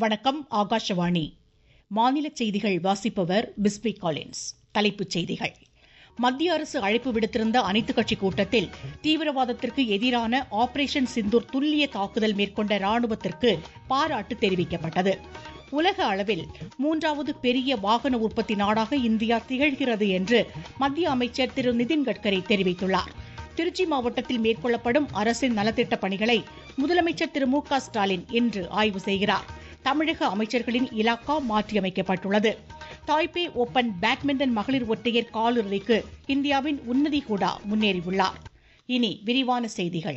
வணக்கம் ஆகாஷவாணி மாநில செய்திகள் வாசிப்பவர் பிஸ்மி காலின்ஸ் தலைப்புச் செய்திகள் மத்திய அரசு அழைப்பு விடுத்திருந்த அனைத்துக் கட்சி கூட்டத்தில் தீவிரவாதத்திற்கு எதிரான ஆபரேஷன் சிந்தூர் துல்லிய தாக்குதல் மேற்கொண்ட ராணுவத்திற்கு பாராட்டு தெரிவிக்கப்பட்டது உலக அளவில் மூன்றாவது பெரிய வாகன உற்பத்தி நாடாக இந்தியா திகழ்கிறது என்று மத்திய அமைச்சர் திரு நிதின் கட்கரி தெரிவித்துள்ளார் திருச்சி மாவட்டத்தில் மேற்கொள்ளப்படும் அரசின் நலத்திட்ட பணிகளை முதலமைச்சர் திரு மு க ஸ்டாலின் இன்று ஆய்வு செய்கிறார் தமிழக அமைச்சர்களின் இலாக்கா மாற்றியமைக்கப்பட்டுள்ளது தாய்பே ஓபன் பேட்மிண்டன் மகளிர் ஒற்றையர் காலிறுதிக்கு இந்தியாவின் உன்னதி ஹூடா முன்னேறியுள்ளார் இனி விரிவான செய்திகள்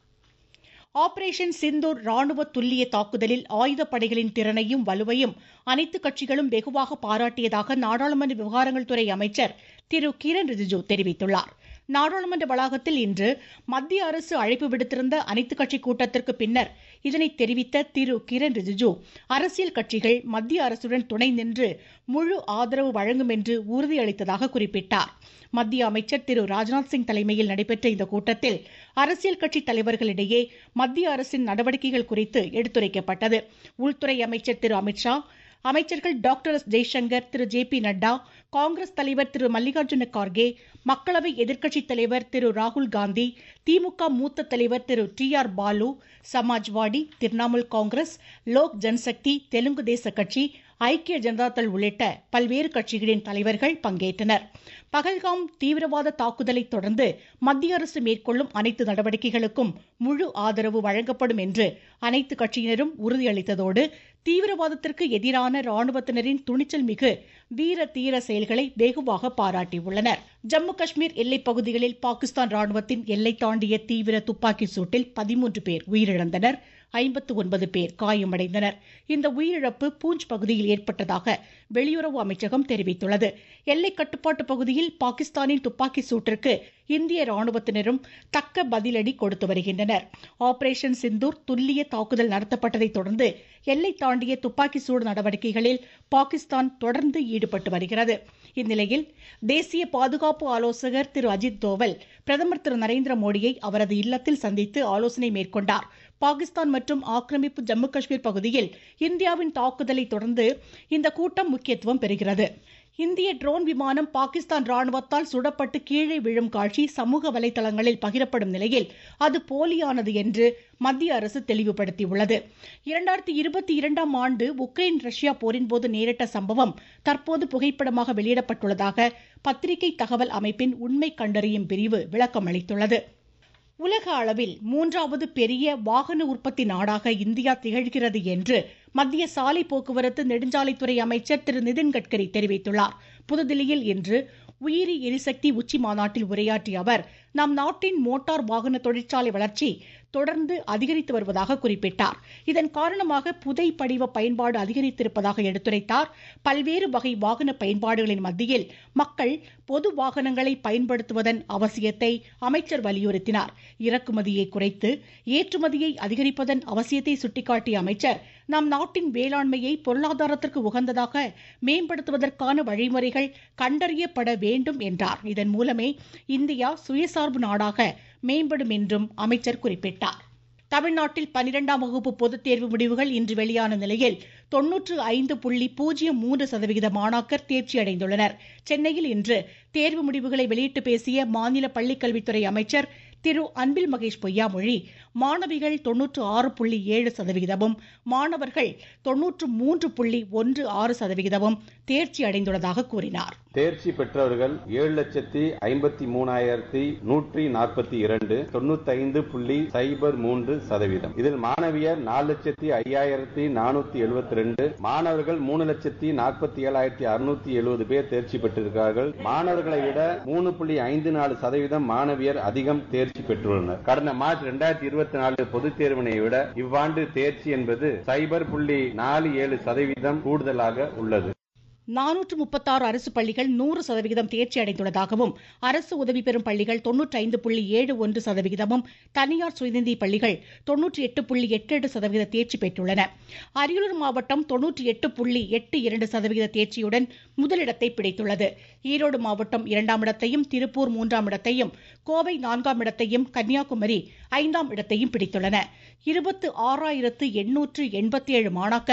ஆபரேஷன் சிந்தூர் ராணுவ துல்லிய தாக்குதலில் ஆயுதப்படைகளின் திறனையும் வலுவையும் அனைத்து கட்சிகளும் வெகுவாக பாராட்டியதாக நாடாளுமன்ற விவகாரங்கள் துறை அமைச்சர் திரு கிரண் ரிஜிஜு தெரிவித்துள்ளார் நாடாளுமன்ற வளாகத்தில் இன்று மத்திய அரசு அழைப்பு விடுத்திருந்த அனைத்துக் கட்சி கூட்டத்திற்கு பின்னர் இதனை தெரிவித்த திரு கிரண் ரிஜிஜு அரசியல் கட்சிகள் மத்திய அரசுடன் துணை நின்று முழு ஆதரவு வழங்கும் என்று உறுதியளித்ததாக குறிப்பிட்டார் மத்திய அமைச்சர் திரு ராஜ்நாத் சிங் தலைமையில் நடைபெற்ற இந்த கூட்டத்தில் அரசியல் கட்சி தலைவர்களிடையே மத்திய அரசின் நடவடிக்கைகள் குறித்து எடுத்துரைக்கப்பட்டது உள்துறை அமைச்சர் திரு அமித்ஷா அமைச்சர்கள் doctor S Jaishankar Thiru J P Nadda Congress தலைவர் திரு மல்லிகார்ஜுன கார்கே மக்களவை எதிர்க்கட்சித் தலைவர் திரு ராகுல் காந்தி திமுக மூத்த தலைவர் திரு டி ஆர் பாலு சமாஜ்வாடி திரிணாமுல் காங்கிரஸ் லோக் ஜன்சக்தி தெலுங்கு தேச கட்சி ஐக்கிய ஜனதாதள் உள்ளிட்ட பல்வேறு கட்சிகளின் தலைவர்கள் பங்கேற்றனர் பகல்காம் தீவிரவாத தாக்குதலை தொடர்ந்து மத்திய அரசு மேற்கொள்ளும் அனைத்து நடவடிக்கைகளுக்கும் முழு ஆதரவு வழங்கப்படும் என்று அனைத்து கட்சியினரும் உறுதியளித்ததோடு தீவிரவாதத்திற்கு எதிரான ராணுவத்தினரின் துணிச்சல் மிகு வீர தீர செயல்களை வெகுவாக பாராட்டியுள்ளனர் ஜம்மு காஷ்மீர் எல்லைப் பகுதிகளில் பாகிஸ்தான் ராணுவத்தின் எல்லை தாண்டிய தீவிர துப்பாக்கி சூட்டில் பதிமூன்று பேர் உயிரிழந்தனர் ஐம்பத்து ஒன்பது பேர் காயமடைந்தனர் இந்த உயிரிழப்பு பூஞ்ச் பகுதியில் ஏற்பட்டதாக வெளியுறவு அமைச்சகம் தெரிவித்துள்ளது எல்லை கட்டுப்பாட்டு பகுதியில் பாகிஸ்தானின் துப்பாக்கி சூட்டிற்கு இந்திய ராணுவத்தினரும் தக்க பதிலடி கொடுத்து வருகின்றனர் ஆபரேஷன் சிந்தூர் துல்லிய தாக்குதல் நடத்தப்பட்டதை தொடர்ந்து எல்லை தாண்டிய துப்பாக்கி சூடு நடவடிக்கைகளில் பாகிஸ்தான் தொடர்ந்து ஈடுபட்டு வருகிறது இந்நிலையில் தேசிய பாதுகாப்பு ஆலோசகர் திரு அஜித் தோவல் பிரதமர் திரு நரேந்திர மோடியை அவரது இல்லத்தில் சந்தித்து ஆலோசனை மேற்கொண்டார் பாகிஸ்தான் மற்றும் ஆக்கிரமிப்பு ஜம்மு காஷ்மீர் பகுதியில் இந்தியாவின் தாக்குதலை தொடர்ந்து இந்த கூட்டம் முக்கியத்துவம் பெறுகிறது இந்திய ட்ரோன் விமானம் பாகிஸ்தான் ராணுவத்தால் சுடப்பட்டு கீழே விழும் காட்சி சமூக வலைதளங்களில் பகிரப்படும் நிலையில் அது போலியானது என்று மத்திய அரசு தெளிவுபடுத்தியுள்ளது இரண்டாயிரத்தி இருபத்தி இரண்டாம் ஆண்டு உக்ரைன் ரஷ்யா போரின் போது நேரிட்ட சம்பவம் தற்போது புகைப்படமாக வெளியிடப்பட்டுள்ளதாக பத்திரிகை தகவல் அமைப்பின் உண்மை கண்டறியும் பிரிவு விளக்கம் அளித்துள்ளது உலக அளவில் மூன்றாவது பெரிய வாகன உற்பத்தி நாடாக இந்தியா திகழ்கிறது என்று மத்திய சாலை போக்குவரத்து நெடுஞ்சாலைத்துறை அமைச்சர் திரு நிதின் கட்கரி தெரிவித்துள்ளார் புதுதில்லியில் இன்று உயிரி எரிசக்தி உச்சி மாநாட்டில் உரையாற்றிய அவர் நம் நாட்டின் மோட்டார் வாகன தொழிற்சாலை வளர்ச்சி தொடர்ந்து அதிகரித்து வருவதாக குறிப்பிட்டார் இதன் காரணமாக புதை படிவ பயன்பாடு அதிகரித்திருப்பதாக எடுத்துரைத்தார் பல்வேறு வகை வாகன பயன்பாடுகளின் மத்தியில் மக்கள் பொது வாகனங்களை பயன்படுத்துவதன் அவசியத்தை அமைச்சர் வலியுறுத்தினார் இறக்குமதியை குறைத்து ஏற்றுமதியை அதிகரிப்பதன் அவசியத்தை சுட்டிக்காட்டிய அமைச்சர் நம் நாட்டின் வேளாண்மையை பொருளாதாரத்திற்கு உகந்ததாக மேம்படுத்துவதற்கான வழிமுறைகள் கண்டறியப்பட வேண்டும் என்றார் இதன் மூலமே இந்தியா சுயசார்பு நாடாக மேம்படும் என்றும் அமைச்சர் குறிப்பிட்டார் தமிழ்நாட்டில் பனிரெண்டாம் வகுப்பு பொதுத் தேர்வு முடிவுகள் இன்று வெளியான நிலையில் தொன்னூற்று ஐந்து புள்ளி பூஜ்ஜியம் மூன்று சதவிகித மாணாக்கர் தேர்ச்சி அடைந்துள்ளனர் சென்னையில் இன்று தேர்வு முடிவுகளை வெளியிட்டு பேசிய மாநில பள்ளிக்கல்வித்துறை அமைச்சர் திரு அன்பில் மகேஷ் பொய்யாமொழி மாணவிகள் தொன்னூற்று ஆறு புள்ளி ஏழு சதவிகிதமும் மாணவர்கள் தொன்னூற்று மூன்று புள்ளி ஒன்று ஆறு சதவிகிதமும் தேர்ச்சி அடைந்துள்ளதாக கூறினார் தேர்ச்சி பெற்றவர்கள் ஏழு லட்சத்தி ஐம்பத்தி மூணாயிரத்தி நூற்றி நாற்பத்தி இரண்டு தொண்ணூத்தி ஐந்து புள்ளி சைபர் மூன்று சதவீதம் இதில் மாணவியர் நாலு லட்சத்தி ஐயாயிரத்தி நானூத்தி எழுபத்தி ரெண்டு மாணவர்கள் மூணு லட்சத்தி நாற்பத்தி ஏழாயிரத்தி அறுநூத்தி எழுபது பேர் தேர்ச்சி பெற்றிருக்கிறார்கள் மாணவர்களை விட மூணு புள்ளி ஐந்து நாலு சதவீதம் மாணவியர் அதிகம் தேர்ச்சி பெற்றுள்ளனர் கடந்த மார்ச் இரண்டாயிரத்தி இருபத்தி நாலு பொதுத் தேர்வினை விட இவ்வாண்டு தேர்ச்சி என்பது சைபர் புள்ளி நாலு ஏழு சதவீதம் கூடுதலாக உள்ளது நானூற்று முப்பத்தாறு அரசு பள்ளிகள் நூறு சதவிகிதம் தேர்ச்சி அடைந்துள்ளதாகவும் அரசு உதவி பெறும் பள்ளிகள் தொன்னூற்றி ஐந்து புள்ளி ஏழு ஒன்று சதவிகிதமும் தனியார் சுயநிதி பள்ளிகள் தொன்னூற்றி எட்டு புள்ளி எட்டு எட்டு சதவிகித தேர்ச்சி பெற்றுள்ளன அரியலூர் மாவட்டம் தொன்னூற்றி எட்டு புள்ளி எட்டு இரண்டு சதவிகித தேர்ச்சியுடன் முதலிடத்தை பிடித்துள்ளது ஈரோடு மாவட்டம் இரண்டாம் இடத்தையும் திருப்பூர் மூன்றாம் இடத்தையும் கோவை நான்காம் இடத்தையும் கன்னியாகுமரி ஐந்தாம் இடத்தையும் பிடித்துள்ளன இருபத்து ஆறாயிரத்து எண்ணூற்று எண்பத்தி ஏழு மாணாக்கர்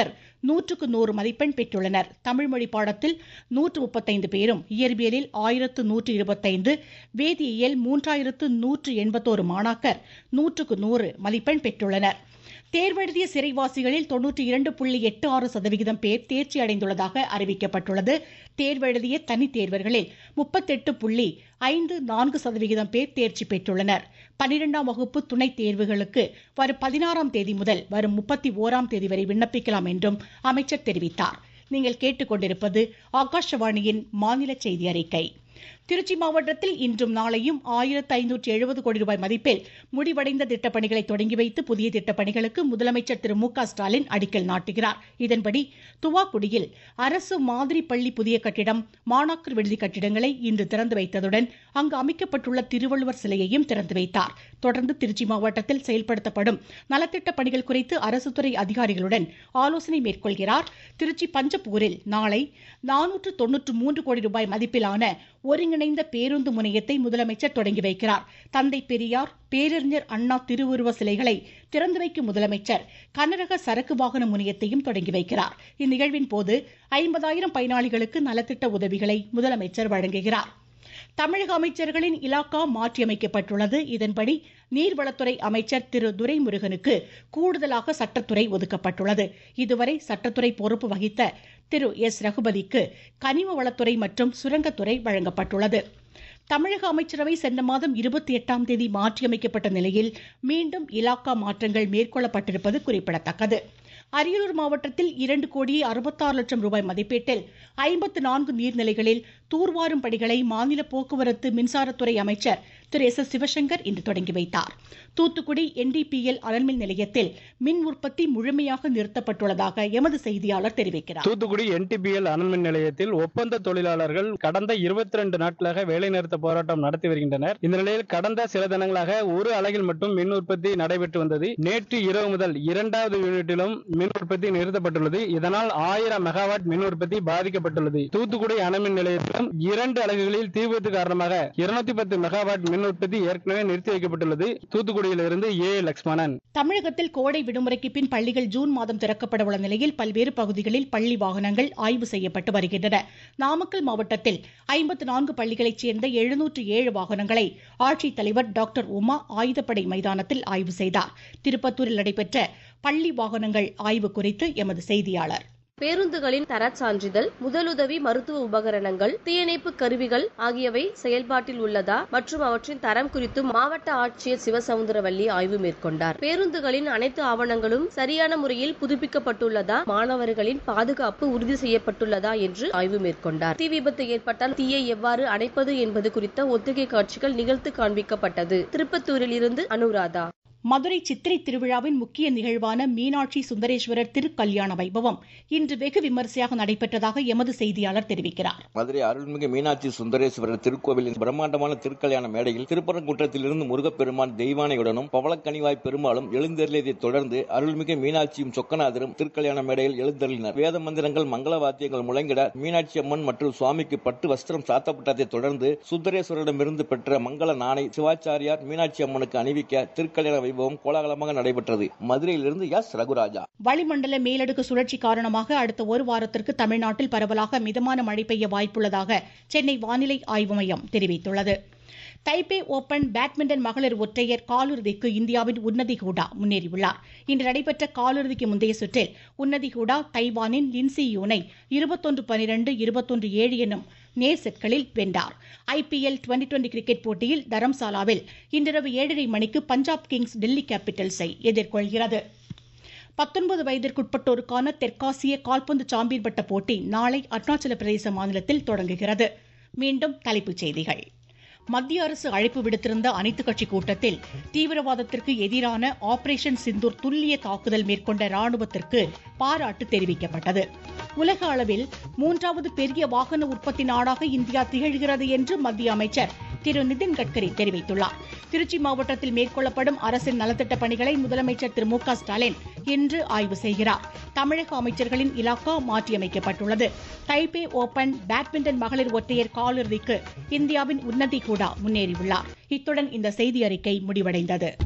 நூற்றுக்கு நூறு மதிப்பெண் பெற்றுள்ளனர் தமிழ் மொழி பாடத்தில் நூற்று முப்பத்தைந்து பேரும் இயற்பியலில் ஆயிரத்து நூற்று இருபத்தைந்து வேதியியல் மூன்றாயிரத்து நூற்று எண்பத்தோரு மாணாக்கர் நூற்றுக்கு நூறு மதிப்பெண் பெற்றுள்ளனர் தேர்வெழுதிய சிறைவாசிகளில் தொன்னூற்றி இரண்டு புள்ளி எட்டு ஆறு சதவிகிதம் பேர் தேர்ச்சி அடைந்துள்ளதாக அறிவிக்கப்பட்டுள்ளது தேர்வெழுதிய தனித் தேர்வர்களில் முப்பத்தெட்டு புள்ளி ஐந்து நான்கு சதவிகிதம் பேர் தேர்ச்சி பெற்றுள்ளனர் பனிரெண்டாம் வகுப்பு துணைத் தேர்வுகளுக்கு வரும் பதினாறாம் தேதி முதல் வரும் முப்பத்தி ஓராம் தேதி வரை விண்ணப்பிக்கலாம் என்றும் அமைச்சர் தெரிவித்தார் நீங்கள் கேட்டுக்கொண்டிருப்பது ஆகாஷவாணியின் மாநில செய்தி அறிக்கை திருச்சி மாவட்டத்தில் இன்றும் நாளையும் ஆயிரத்து ஐநூற்று எழுபது கோடி ரூபாய் மதிப்பில் முடிவடைந்த திட்டப்பணிகளை தொடங்கி வைத்து புதிய திட்டப்பணிகளுக்கு முதலமைச்சர் திரு மு க ஸ்டாலின் அடிக்கல் நாட்டுகிறார் இதன்படி துவாக்குடியில் அரசு மாதிரி பள்ளி புதிய கட்டிடம் மாணாக்கர் விடுதி கட்டிடங்களை இன்று திறந்து வைத்ததுடன் அங்கு அமைக்கப்பட்டுள்ள திருவள்ளுவர் சிலையையும் திறந்து வைத்தார் தொடர்ந்து திருச்சி மாவட்டத்தில் செயல்படுத்தப்படும் நலத்திட்ட பணிகள் குறித்து அரசு துறை அதிகாரிகளுடன் ஆலோசனை மேற்கொள்கிறார் திருச்சி பஞ்சப்பூரில் நாளை நானூற்று தொன்னூற்று மூன்று கோடி ரூபாய் மதிப்பிலான ஒருங்கிணைந்த பேருந்து முனையத்தை முதலமைச்சர் தொடங்கி வைக்கிறார் தந்தை பெரியார் பேரறிஞர் அண்ணா திருவுருவ சிலைகளை திறந்து வைக்கும் முதலமைச்சர் கனரக சரக்கு வாகன முனையத்தையும் தொடங்கி வைக்கிறார் இந்நிகழ்வின் போது ஐம்பதாயிரம் பயனாளிகளுக்கு நலத்திட்ட உதவிகளை முதலமைச்சர் வழங்குகிறார் தமிழக அமைச்சர்களின் இலாக்கா மாற்றியமைக்கப்பட்டுள்ளது இதன்படி நீர்வளத்துறை அமைச்சர் திரு துரைமுருகனுக்கு கூடுதலாக சட்டத்துறை ஒதுக்கப்பட்டுள்ளது இதுவரை சட்டத்துறை பொறுப்பு வகித்த திரு எஸ் ரகுபதிக்கு கனிம வளத்துறை மற்றும் சுரங்கத்துறை வழங்கப்பட்டுள்ளது தமிழக அமைச்சரவை சென்ற மாதம் இருபத்தி எட்டாம் தேதி மாற்றியமைக்கப்பட்ட நிலையில் மீண்டும் இலாக்கா மாற்றங்கள் மேற்கொள்ளப்பட்டிருப்பது குறிப்பிடத்தக்கது அரியலூர் மாவட்டத்தில் இரண்டு கோடியே அறுபத்தாறு லட்சம் ரூபாய் மதிப்பீட்டில் ஐம்பத்து நான்கு நீர்நிலைகளில் தூர்வாரும் பணிகளை மாநில போக்குவரத்து மின்சாரத்துறை அமைச்சர் திரு எஸ் எஸ் சிவசங்கர் இன்று தொடங்கி வைத்தார் தூத்துக்குடி என்டிபிஎல் அனல்மின் நிலையத்தில் மின் உற்பத்தி முழுமையாக நிறுத்தப்பட்டுள்ளதாக எமது செய்தியாளர் தெரிவிக்கிறார் தூத்துக்குடி என்டிபிஎல் அனல்மின் நிலையத்தில் ஒப்பந்த தொழிலாளர்கள் கடந்த இருபத்தி ரெண்டு நாட்களாக வேலைநிறுத்த போராட்டம் நடத்தி வருகின்றனர் இந்த நிலையில் கடந்த சில தினங்களாக ஒரு அலகில் மட்டும் மின் உற்பத்தி நடைபெற்று வந்தது நேற்று இரவு முதல் இரண்டாவது யூனிட்டிலும் மின் உற்பத்தி நிறுத்தப்பட்டுள்ளது இதனால் ஆயிரம் மெகாவாட் மின் உற்பத்தி பாதிக்கப்பட்டுள்ளது தூத்துக்குடி அணுமின் நிலையத்திலும் இரண்டு அலகுகளில் தீ விபத்து காரணமாக இருநூத்தி பத்து மெகாவாட் மின் உற்பத்தி ஏற்கனவே நிறுத்தி வைக்கப்பட்டுள்ளது தூத்துக்குடியிலிருந்து ஏ லட்சுமணன் தமிழகத்தில் கோடை விடுமுறைக்கு பின் பள்ளிகள் ஜூன் மாதம் திறக்கப்பட உள்ள நிலையில் பல்வேறு பகுதிகளில் பள்ளி வாகனங்கள் ஆய்வு செய்யப்பட்டு வருகின்றன நாமக்கல் மாவட்டத்தில் ஐம்பத்து நான்கு பள்ளிகளைச் சேர்ந்த எழுநூற்று ஏழு வாகனங்களை ஆட்சித்தலைவர் டாக்டர் உமா ஆயுதப்படை மைதானத்தில் ஆய்வு செய்தார் திருப்பத்தூரில் நடைபெற்ற பள்ளி வாகனங்கள் ஆய்வு குறித்து எமது செய்தியாளர் பேருந்துகளின் தரச் சான்றிதழ் முதலுதவி மருத்துவ உபகரணங்கள் தீயணைப்பு கருவிகள் ஆகியவை செயல்பாட்டில் உள்ளதா மற்றும் அவற்றின் தரம் குறித்து மாவட்ட ஆட்சியர் சிவசவுந்தரவல்லி ஆய்வு மேற்கொண்டார் பேருந்துகளின் அனைத்து ஆவணங்களும் சரியான முறையில் புதுப்பிக்கப்பட்டுள்ளதா மாணவர்களின் பாதுகாப்பு உறுதி செய்யப்பட்டுள்ளதா என்று ஆய்வு மேற்கொண்டார் தீ விபத்து ஏற்பட்டால் தீயை எவ்வாறு அணைப்பது என்பது குறித்த ஒத்திகை காட்சிகள் நிகழ்த்து காண்பிக்கப்பட்டது திருப்பத்தூரில் இருந்து அனுராதா மதுரை சித்திரை திருவிழாவின் முக்கிய நிகழ்வான மீனாட்சி சுந்தரேஸ்வரர் திருக்கல்யாண வைபவம் இன்று வெகு விமரிசையாக நடைபெற்றதாக எமது செய்தியாளர் தெரிவிக்கிறார் மதுரை அருள்மிகு மீனாட்சி சுந்தரேஸ்வரர் திருக்கோவிலின் பிரம்மாண்டமான திருக்கல்யாண மேடையில் திருப்பரங்குன்றத்திலிருந்து முருகப்பெருமான் தெய்வானையுடனும் பவளக்கனிவாய் பெருமாளும் எழுந்தருளியதைத் தொடர்ந்து அருள்மிகு மீனாட்சியும் சொக்கநாதரும் திருக்கல்யாண மேடையில் எழுந்தருளினர் வேத மந்திரங்கள் மங்கள வாத்தியங்கள் முழங்கிட மீனாட்சி அம்மன் மற்றும் சுவாமிக்கு பட்டு வஸ்திரம் சாத்தப்பட்டதைத் தொடர்ந்து சுந்தரேஸ்வரிடமிருந்து பெற்ற மங்கள நாணை சிவாச்சாரியார் மீனாட்சி அம்மனுக்கு அணிவிக்க திருக்கல்யாண வைபவம் கோலாகலமாக நடைபெற்றது மதுரையிலிருந்து எஸ் ரகுராஜா வளிமண்டல மேலடுக்கு சுழற்சி காரணமாக அடுத்த ஒரு வாரத்திற்கு தமிழ்நாட்டில் பரவலாக மிதமான மழை பெய்ய வாய்ப்புள்ளதாக சென்னை வானிலை ஆய்வு மையம் தெரிவித்துள்ளது தைபே ஓபன் பேட்மிண்டன் மகளிர் ஒற்றையர் காலிறுதிக்கு இந்தியாவின் உன்னதி ஹூடா முன்னேறியுள்ளார் இன்று நடைபெற்ற காலிறுதிக்கு முந்தைய சுற்றில் உன்னதி ஹூடா தைவானின் லின்சி யூனை இருபத்தொன்று பனிரெண்டு இருபத்தொன்று ஏழு எனும் நேர் செட்களில் வென்றார் ஐபிஎல் டுவெண்டி டுவெண்டி கிரிக்கெட் போட்டியில் தரம்சாலாவில் இன்றிரவு ஏழரை மணிக்கு பஞ்சாப் கிங்ஸ் டெல்லி கேபிட்டல்ஸை எதிர்கொள்கிறது பத்தொன்பது வயதிற்குட்பட்டோருக்கான தெற்காசிய கால்பந்து சாம்பியன் பட்ட போட்டி நாளை அருணாச்சல பிரதேச மாநிலத்தில் தொடங்குகிறது மீண்டும் தலைப்புச் செய்திகள் மத்திய அரசு அழைப்பு விடுத்திருந்த அனைத்துக் கட்சி கூட்டத்தில் தீவிரவாதத்திற்கு எதிரான ஆபரேஷன் சிந்தூர் துல்லிய தாக்குதல் மேற்கொண்ட ராணுவத்திற்கு பாராட்டு தெரிவிக்கப்பட்டது உலக அளவில் மூன்றாவது பெரிய வாகன உற்பத்தி நாடாக இந்தியா திகழ்கிறது என்று மத்திய அமைச்சர் திரு நிதின் கட்கரி தெரிவித்துள்ளார் திருச்சி மாவட்டத்தில் மேற்கொள்ளப்படும் அரசின் நலத்திட்ட பணிகளை முதலமைச்சர் திரு மு க ஸ்டாலின் இன்று ஆய்வு செய்கிறார் தமிழக அமைச்சர்களின் இலாக்கா மாற்றியமைக்கப்பட்டுள்ளது தைபே ஓபன் பேட்மிண்டன் மகளிர் ஒற்றையர் காலிறுதிக்கு இந்தியாவின் உன்னதி கூடா முன்னேறியுள்ளார் இத்துடன் இந்த செய்தி அறிக்கை முடிவடைந்தது